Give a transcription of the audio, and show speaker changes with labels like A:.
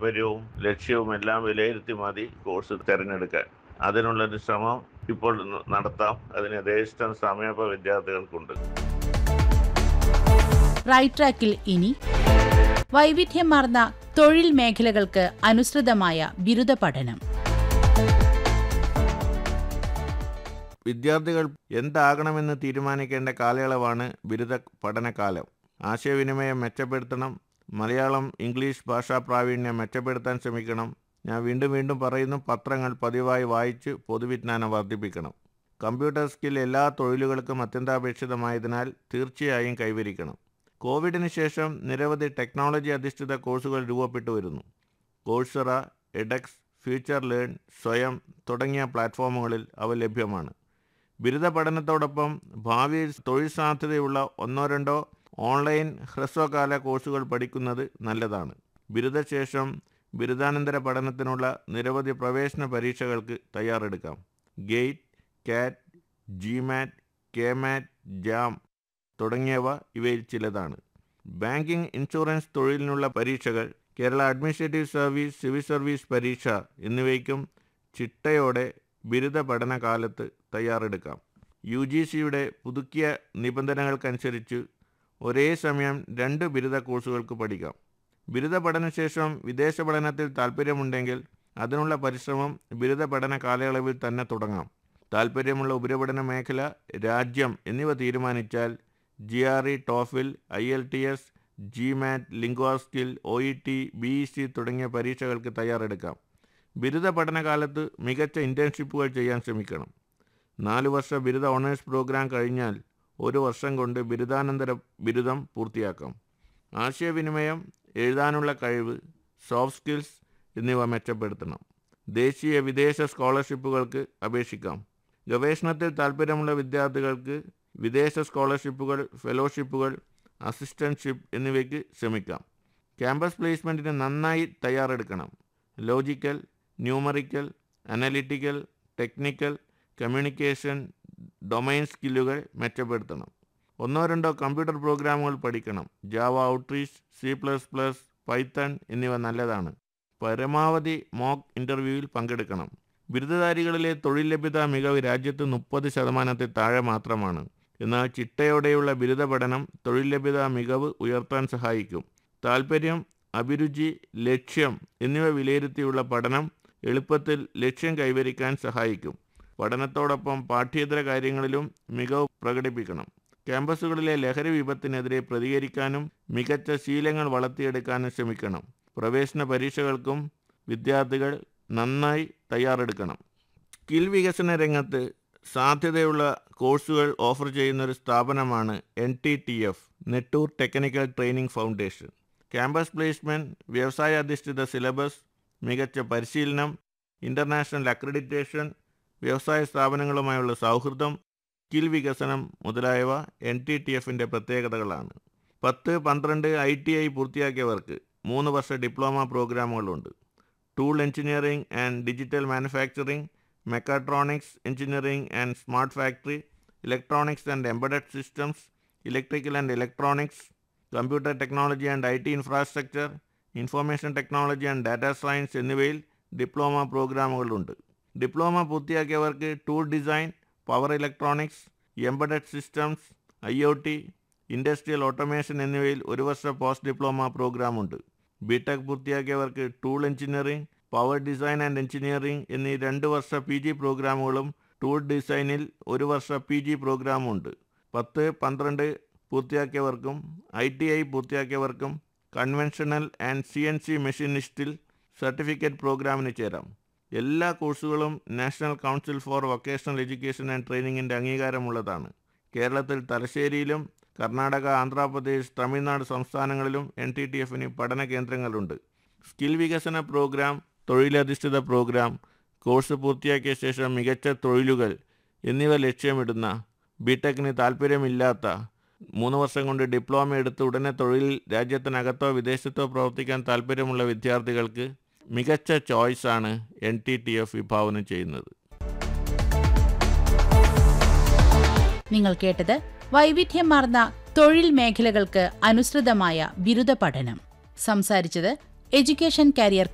A: താല്പര്യവും ലക്ഷ്യവും എല്ലാം വിലയിരുത്തി മതി കോഴ്സ് തിരഞ്ഞെടുക്കാൻ അതിനുള്ളൊരു ശ്രമം ഇപ്പോൾ ന- നടത്താം അതിന് യഥേഷ്ടം സമയപ്പ വിദ്യാർത്ഥികൾക്കുണ്ട്
B: റൈറ്റ് ട്രാക്കിൽ ഇനി വൈവിധ്യമാർന്ന തൊഴിൽ മേഖലകൾക്ക് അനുസൃതമായ ബിരുദ പഠനം
A: വിദ്യാർത്ഥികൾ എന്താകണമെന്ന് തീരുമാനിക്കേണ്ട കാലയളവാണ് ബിരുദ പഠനകാലം ആശയവിനിമയം മെച്ചപ്പെടുത്തണം മലയാളം ഇംഗ്ലീഷ് ഭാഷാ പ്രാവീണ്യം മെച്ചപ്പെടുത്താൻ ശ്രമിക്കണം ഞാൻ വീണ്ടും വീണ്ടും പറയുന്നു പത്രങ്ങൾ പതിവായി വായിച്ച് പൊതുവിജ്ഞാനം വർദ്ധിപ്പിക്കണം കമ്പ്യൂട്ടർ സ്കിൽ എല്ലാ തൊഴിലുകൾക്കും അത്യന്താപേക്ഷിതമായതിനാൽ തീർച്ചയായും കൈവരിക്കണം കോവിഡിന് ശേഷം നിരവധി ടെക്നോളജി അധിഷ്ഠിത കോഴ്സുകൾ രൂപപ്പെട്ടു വരുന്നു കോഴ്സറ എഡക്സ് ഫ്യൂച്ചർ ലേൺ സ്വയം തുടങ്ങിയ പ്ലാറ്റ്ഫോമുകളിൽ അവ ലഭ്യമാണ് ബിരുദ പഠനത്തോടൊപ്പം ഭാവിയിൽ തൊഴിൽ സാധ്യതയുള്ള ഒന്നോ രണ്ടോ ഓൺലൈൻ ഹ്രസ്വകാല കോഴ്സുകൾ പഠിക്കുന്നത് നല്ലതാണ് ബിരുദശേഷം ബിരുദാനന്തര പഠനത്തിനുള്ള നിരവധി പ്രവേശന പരീക്ഷകൾക്ക് തയ്യാറെടുക്കാം ഗേറ്റ് കാറ്റ് ജിമാറ്റ് കെമാറ്റ് ജാം തുടങ്ങിയവ ഇവയിൽ ചിലതാണ് ബാങ്കിംഗ് ഇൻഷുറൻസ് തൊഴിലിനുള്ള പരീക്ഷകൾ Kerala administrative service civil service പരീക്ഷ എന്നിവയ്ക്കും ചിട്ടയോടെ ബിരുദ പഠനകാലത്ത് തയ്യാറെടുക്കാം യു ജി സിയുടെ പുതുക്കിയ നിബന്ധനകൾക്കനുസരിച്ച് ഒരേ സമയം രണ്ട് ബിരുദ കോഴ്സുകൾക്ക് പഠിക്കാം ബിരുദ പഠനശേഷം വിദേശ പഠനത്തിൽ താൽപ്പര്യമുണ്ടെങ്കിൽ അതിനുള്ള പരിശ്രമം ബിരുദ പഠന കാലയളവിൽ തന്നെ തുടങ്ങാം താൽപ്പര്യമുള്ള ഉപരിപഠന മേഖല രാജ്യം എന്നിവ തീരുമാനിച്ചാൽ G R E TOEFL I L T S GMAT Linguaskill O E T B E C തുടങ്ങിയ പരീക്ഷകൾക്ക് തയ്യാറെടുക്കാം ബിരുദ പഠനകാലത്ത് മികച്ച ഇൻറ്റേൺഷിപ്പുകൾ ചെയ്യാൻ ശ്രമിക്കണം നാല് വർഷ ബിരുദ ഓണേഴ്സ് പ്രോഗ്രാം കഴിഞ്ഞാൽ ഒരു വർഷം കൊണ്ട് ബിരുദാനന്തര ബിരുദം പൂർത്തിയാക്കാം ആശയവിനിമയം എഴുതാനുള്ള കഴിവ് സോഫ്റ്റ് സ്കിൽസ് എന്നിവ മെച്ചപ്പെടുത്തണം ദേശീയ വിദേശ സ്കോളർഷിപ്പുകൾക്ക് അപേക്ഷിക്കാം ഗവേഷണത്തിൽ താൽപ്പര്യമുള്ള വിദ്യാർത്ഥികൾക്ക് വിദേശ സ്കോളർഷിപ്പുകൾ ഫെലോഷിപ്പുകൾ അസിസ്റ്റൻഷിപ്പ് എന്നിവയ്ക്ക് ശ്രമിക്കാം ക്യാമ്പസ് പ്ലേസ്മെൻറ്റിന് നന്നായി തയ്യാറെടുക്കണം logical numerical analytical technical communication domain സ്കില്ലുകൾ മെച്ചപ്പെടുത്തണം ഒന്നോ രണ്ടോ കമ്പ്യൂട്ടർ പ്രോഗ്രാമുകൾ പഠിക്കണം Java outreach C plus plus Python എന്നിവ നല്ലതാണ് പരമാവധി മോക്ക് ഇൻ്റർവ്യൂവിൽ പങ്കെടുക്കണം ബിരുദധാരികളിലെ തൊഴിൽ ലഭ്യത മികവ് രാജ്യത്ത് മുപ്പത് ശതമാനത്തിൽ താഴെ മാത്രമാണ് എന്നാൽ ചിട്ടയോടെയുള്ള ബിരുദ പഠനം തൊഴിൽ ലഭ്യത മികവ് ഉയർത്താൻ സഹായിക്കും താൽപ്പര്യം അഭിരുചി ലക്ഷ്യം എന്നിവ വിലയിരുത്തിയുള്ള പഠനം എളുപ്പത്തിൽ ലക്ഷ്യം കൈവരിക്കാൻ സഹായിക്കും പഠനത്തോടൊപ്പം പാഠ്യേതര കാര്യങ്ങളിലും മികവ് പ്രകടിപ്പിക്കണം ക്യാമ്പസുകളിലെ ലഹരി വിപത്തിനെതിരെ പ്രതികരിക്കാനും മികച്ച ശീലങ്ങൾ വളർത്തിയെടുക്കാനും ശ്രമിക്കണം പ്രവേശന പരീക്ഷകൾക്കും വിദ്യാർത്ഥികൾ നന്നായി തയ്യാറെടുക്കണം സ്കിൽ വികസന രംഗത്ത് സാധ്യതയുള്ള കോഴ്സുകൾ ഓഫർ ചെയ്യുന്ന ഒരു സ്ഥാപനമാണ് N T T F Nettur technical training foundation campus placement വ്യവസായ അധിഷ്ഠിത സിലബസ് മികച്ച പരിശീലനം ഇൻ്റർനാഷണൽ അക്രഡിറ്റേഷൻ വ്യവസായ സ്ഥാപനങ്ങളുമായുള്ള സൗഹൃദം സ്കിൽ വികസനം മുതലായവ എൻ ടി ടി എഫിൻ്റെ പ്രത്യേകതകളാണ് പത്ത് പന്ത്രണ്ട് ഐ ടി ഐ പൂർത്തിയാക്കിയവർക്ക് മൂന്ന് വർഷ ഡിപ്ലോമ പ്രോഗ്രാമുകളുണ്ട് tool engineering and digital manufacturing mechatronics engineering and smart factory electronics and embedded systems electrical and electronics computer technology and I T infrastructure information technology and data science എന്നിവയിൽ diploma പ്രോഗ്രാമുകളുണ്ട് diploma പൂർത്തിയാക്കിയവർക്ക് tool design power electronics embedded systems I O T industrial automation എന്നിവയിൽ ഒരു വർഷ post diploma പ്രോഗ്രാമുണ്ട് B tech പൂർത്തിയാക്കിയവർക്ക് tool engineering power design and engineering എന്നീ രണ്ട് വർഷ പി ജി പ്രോഗ്രാമുകളും ടൂൾ ഡിസൈനിൽ ഒരു വർഷ പി ജി പ്രോഗ്രാമുണ്ട് പത്ത് പന്ത്രണ്ട് പൂർത്തിയാക്കിയവർക്കും ഐ ടി ഐ പൂർത്തിയാക്കിയവർക്കും conventional and C N C മെഷീനിസ്റ്റിൽ സർട്ടിഫിക്കറ്റ് പ്രോഗ്രാമിന് ചേരാം എല്ലാ കോഴ്സുകളും national council for vocational education and ട്രെയിനിങ്ങിൻ്റെ അംഗീകാരമുള്ളതാണ് കേരളത്തിൽ തലശ്ശേരിയിലും കർണാടക ആന്ധ്രാപ്രദേശ് തമിഴ്നാട് സംസ്ഥാനങ്ങളിലും എൻ ടി ടി എഫിന് പഠന കേന്ദ്രങ്ങളുണ്ട് സ്കിൽ വികസന പ്രോഗ്രാം തൊഴിലധിഷ്ഠിത പ്രോഗ്രാം കോഴ്സ് പൂർത്തിയാക്കിയ ശേഷം മികച്ച തൊഴിലുകൾ എന്നിവ ലക്ഷ്യമിടുന്ന ബിടെക്കിന് താല്പര്യമില്ലാത്ത മൂന്ന് വർഷം കൊണ്ട് ഡിപ്ലോമ എടുത്ത് ഉടനെ തൊഴിൽ രാജ്യത്തിനകത്തോ വിദേശത്തോ പ്രവർത്തിക്കാൻ താല്പര്യമുള്ള വിദ്യാർത്ഥികൾക്ക് മികച്ച ചോയ്സാണ് എൻ ടി ടി എഫ് വിഭാവനം ചെയ്യുന്നത്
B: നിങ്ങൾ കേട്ടത് വൈവിധ്യമാർന്ന തൊഴിൽ മേഖലകൾക്ക് അനുസൃതമായ ബിരുദ പഠനം സംസാരിച്ചത് എഡ്യൂക്കേഷൻ കരിയർ